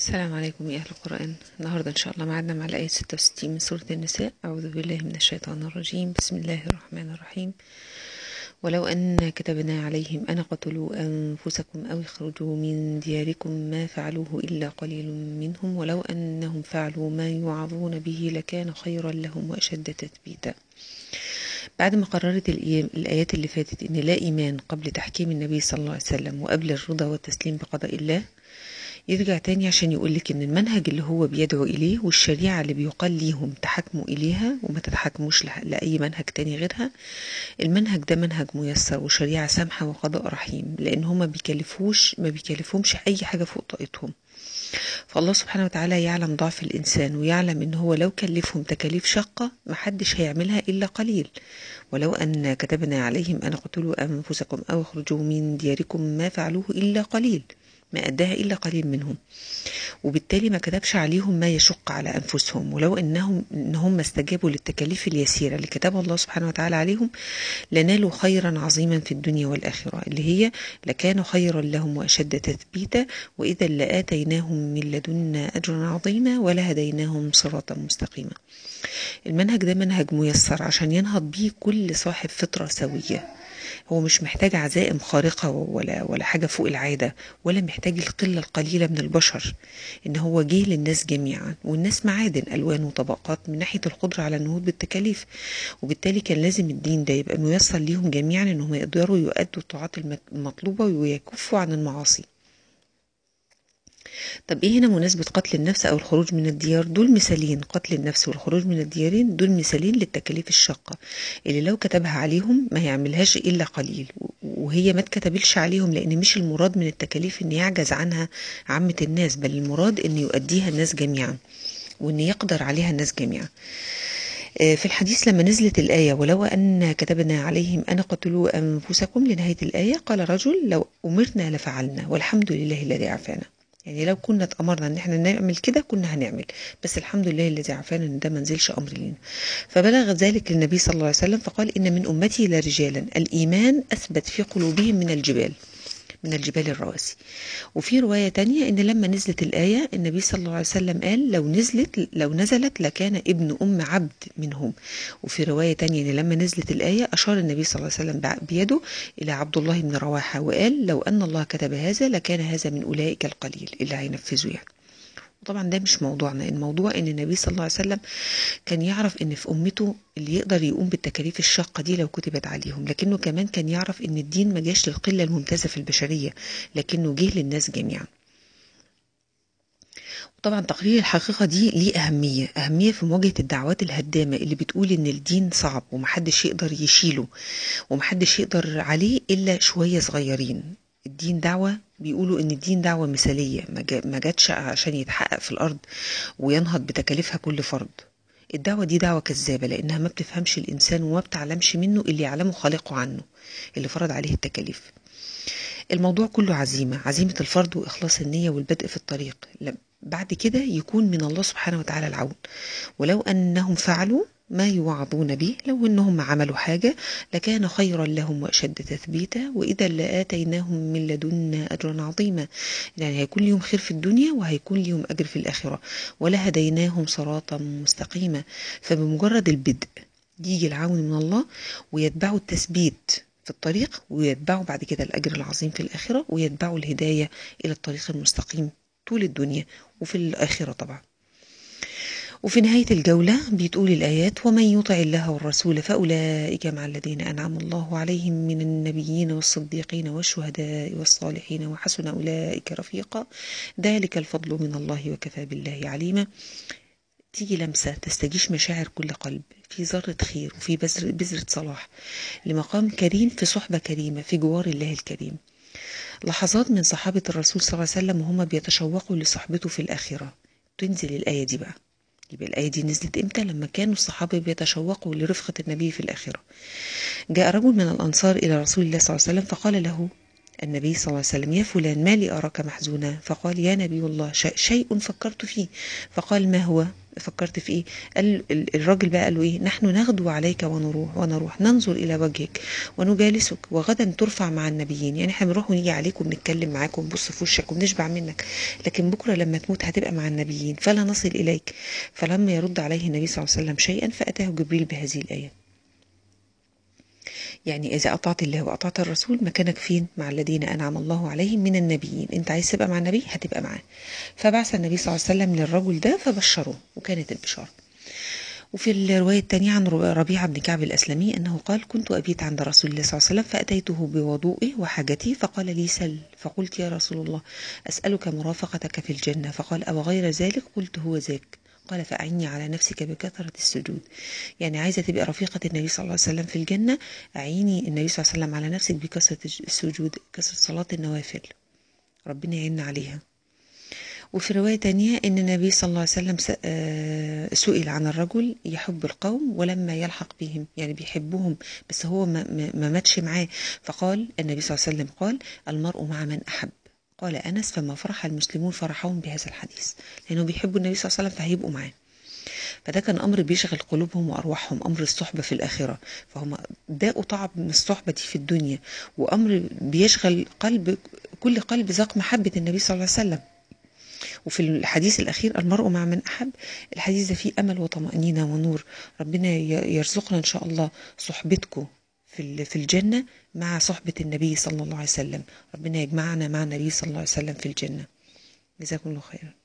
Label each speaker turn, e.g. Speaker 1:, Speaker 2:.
Speaker 1: السلام عليكم يا أهل القرآن النهاردة إن شاء الله معنا مع الآية 66 من سورة النساء أعوذ بالله من الشيطان الرجيم بسم الله الرحمن الرحيم ولو أن كتبنا عليهم أن قتلوا أنفسكم أو اخرجوا من دياركم ما فعلوه إلا قليل منهم ولو أنهم فعلوا ما يوعظون به لكان خيرا لهم وأشد تثبيتا بعد ما قررت الآيات اللي فاتت إن لا إيمان قبل تحكيم النبي صلى الله عليه وسلم وقبل الرضا والتسليم بقضاء الله يرجع تاني عشان يقولك ان المنهج اللي هو بيدعو اليه والشريعة اللي بيقال ليهم تحكموا اليها وما تتحكموش لأي منهج تاني غيرها المنهج ده منهج ميسر وشريعة سامحة وقضاء رحيم لان هما بيكلفوش ما بيكلفهمش اي حاجة فوق طاقتهم فالله سبحانه وتعالى يعلم ضعف الإنسان ويعلم إن هو لو كلفهم تكاليف شقة محدش هيعملها إلا قليل ولو أن كتبنا عليهم أن اقتلوا أنفسكم أو اخرجوا من دياركم ما فعلوه إلا قليل ما أداها إلا قليل منهم وبالتالي ما كتبش عليهم ما يشق على أنفسهم ولو أنهم إنهم استجابوا للتكاليف اليسيرة اللي كتبها الله سبحانه وتعالى عليهم لنالوا خيرا عظيما في الدنيا والآخرة اللي هي لكان خيرا لهم وأشد تثبيتا وإذا لآتيناهم من لدنا أجرا عظيما ولهديناهم صراطا مستقيما المنهج ده منهج ميسر عشان ينهض بيه كل صاحب فطرة سوية هو مش محتاج عزائم خارقة ولا ولا حاجة فوق العادة ولا محتاج القلة القليلة من البشر إن هو جه للناس جميعا والناس معادن ألوان وطبقات من ناحية القدرة على النهوض بالتكاليف وبالتالي كان لازم الدين ده يبقى ميسر ليهم جميعا إنهم يقدروا يؤدوا الطاعات المطلوبة ويكفوا عن المعاصي طب ايه هنا مناسبة قتل النفس او الخروج من الديار دول مثالين قتل النفس والخروج من الديارين دول مثالين للتكاليف الشاقة اللي لو كتبها عليهم ما يعملهاش الا قليل وهي ما اتكتبلش عليهم لان مش المراد من التكاليف ان يعجز عنها عامة الناس بل المراد ان يؤديها الناس جميعا وان يقدر عليها الناس جميعا في الحديث لما نزلت الآية ولو أن كتبنا عليهم أن قتلوا أنفسكم لنهاية الآية قال رجل لو أمرنا لفعلنا والحمد لله الذي عافانا يعني لو كنا اتأمرنا ان احنا نعمل كده كنا هنعمل بس الحمد لله الذي عافانا ان ده ما نزلش امر لنا فبلغ ذلك للنبي صلى الله عليه وسلم فقال ان من امتي لرجالا الايمان اثبت في قلوبهم من الجبال من الجبال الرواسي وفي رواية تانية ان لما نزلت الآية النبي صلى الله عليه وسلم قال لو نزلت لو نزلت لكان ابن أم عبد منهم وفي رواية تانية ان لما نزلت الآية أشار النبي صلى الله عليه وسلم بيده إلى عبد الله بن رواحة وقال لو أن الله كتب هذا لكان هذا من أولئك القليل اللي هينفذوا يعني طبعا ده مش موضوعنا الموضوع ان النبي صلى الله عليه وسلم كان يعرف ان في امته اللي يقدر يقوم بالتكاليف الشاقه دي لو كتبت عليهم لكنه كمان كان يعرف ان الدين ما جاش للقله الممتازه في البشريه لكنه جه للناس جميعا طبعا تقرير الحقيقة دي ليه أهمية أهمية في مواجهة الدعوات الهدامة اللي بتقول إن الدين صعب ومحدش يقدر يشيله ومحدش يقدر عليه إلا شوية صغيرين الدين دعوة بيقولوا ان الدين دعوة مثالية ما جاتش عشان يتحقق في الارض وينهض بتكاليفها كل فرد الدعوة دي دعوة كذابة لانها ما بتفهمش الانسان وما بتعلمش منه اللي يعلمه خالقه عنه اللي فرض عليه التكاليف الموضوع كله عزيمة عزيمة الفرد وإخلاص النية والبدء في الطريق بعد كده يكون من الله سبحانه وتعالى العون ولو أنهم فعلوا ما يوعظون به لو انهم عملوا حاجة لكان خيرا لهم واشد تثبيتا واذا لاتيناهم من لدنا اجرا عظيما يعني هيكون لهم خير في الدنيا وهيكون لهم اجر في الاخرة ولهديناهم صراطا مستقيما فبمجرد البدء يجي العون من الله ويتبعوا التثبيت في الطريق ويتبعوا بعد كده الاجر العظيم في الاخرة ويتبعوا الهداية الى الطريق المستقيم طول الدنيا وفي الاخرة طبعا وفي نهاية الجولة بتقول الآيات ومن يطع الله والرسول فأولئك مع الذين أنعم الله عليهم من النبيين والصديقين والشهداء والصالحين وحسن أولئك رفيقا ذلك الفضل من الله وكفى بالله عليما تيجي لمسة تستجيش مشاعر كل قلب في ذرة خير وفي بذرة, بذرة صلاح لمقام كريم في صحبة كريمة في جوار الله الكريم لحظات من صحابة الرسول صلى الله عليه وسلم وهم بيتشوقوا لصحبته في الآخرة تنزل الآية دي بقى يبقى الآية دي نزلت إمتى لما كانوا الصحابة بيتشوقوا لرفقة النبي في الآخرة جاء رجل من الأنصار إلى رسول الله صلى الله عليه وسلم فقال له النبي صلى الله عليه وسلم يا فلان ما لي أراك محزونا فقال يا نبي الله شيء فكرت فيه فقال ما هو فكرت في ايه قال الراجل بقى قال له ايه نحن نغدو عليك ونروح ونروح ننظر الى وجهك ونجالسك وغدا ترفع مع النبيين يعني احنا بنروح ونيجي عليك وبنتكلم معاك ونبص في وشك وبنشبع منك لكن بكره لما تموت هتبقى مع النبيين فلا نصل اليك فلما يرد عليه النبي صلى الله عليه وسلم شيئا فاتاه جبريل بهذه الايه يعني إذا أطعت الله وأطعت الرسول مكانك فين مع الذين أنعم الله عليهم من النبيين أنت عايز تبقى مع النبي هتبقى معاه فبعث النبي صلى الله عليه وسلم للرجل ده فبشروه وكانت البشارة وفي الرواية الثانية عن ربيعة بن كعب الأسلمي أنه قال كنت أبيت عند رسول الله صلى الله عليه وسلم فأتيته بوضوئه وحاجتي فقال لي سل فقلت يا رسول الله أسألك مرافقتك في الجنة فقال أو غير ذلك قلت هو ذاك قال فأعني على نفسك بكثرة السجود يعني عايزة تبقى رفيقة النبي صلى الله عليه وسلم في الجنة أعيني النبي صلى الله عليه وسلم على نفسك بكثرة السجود كثرة صلاة النوافل ربنا يعيننا عليها وفي رواية تانية أن النبي صلى الله عليه وسلم سئل عن الرجل يحب القوم ولما يلحق بهم يعني بيحبهم بس هو ما, ما ماتش معاه فقال النبي صلى الله عليه وسلم قال المرء مع من أحب قال أنس فما فرح المسلمون فرحهم بهذا الحديث لأنه بيحبوا النبي صلى الله عليه وسلم فهيبقوا معاه فده كان أمر بيشغل قلوبهم وأرواحهم أمر الصحبة في الآخرة فهم داقوا طعم من الصحبة دي في الدنيا وأمر بيشغل قلب كل قلب ذاق محبة النبي صلى الله عليه وسلم وفي الحديث الأخير المرء مع من أحب الحديث ده فيه أمل وطمأنينة ونور ربنا يرزقنا إن شاء الله صحبتكم في في الجنة مع صحبة النبي صلى الله عليه وسلم ربنا يجمعنا مع النبي صلى الله عليه وسلم في الجنة جزاكم الله خيرا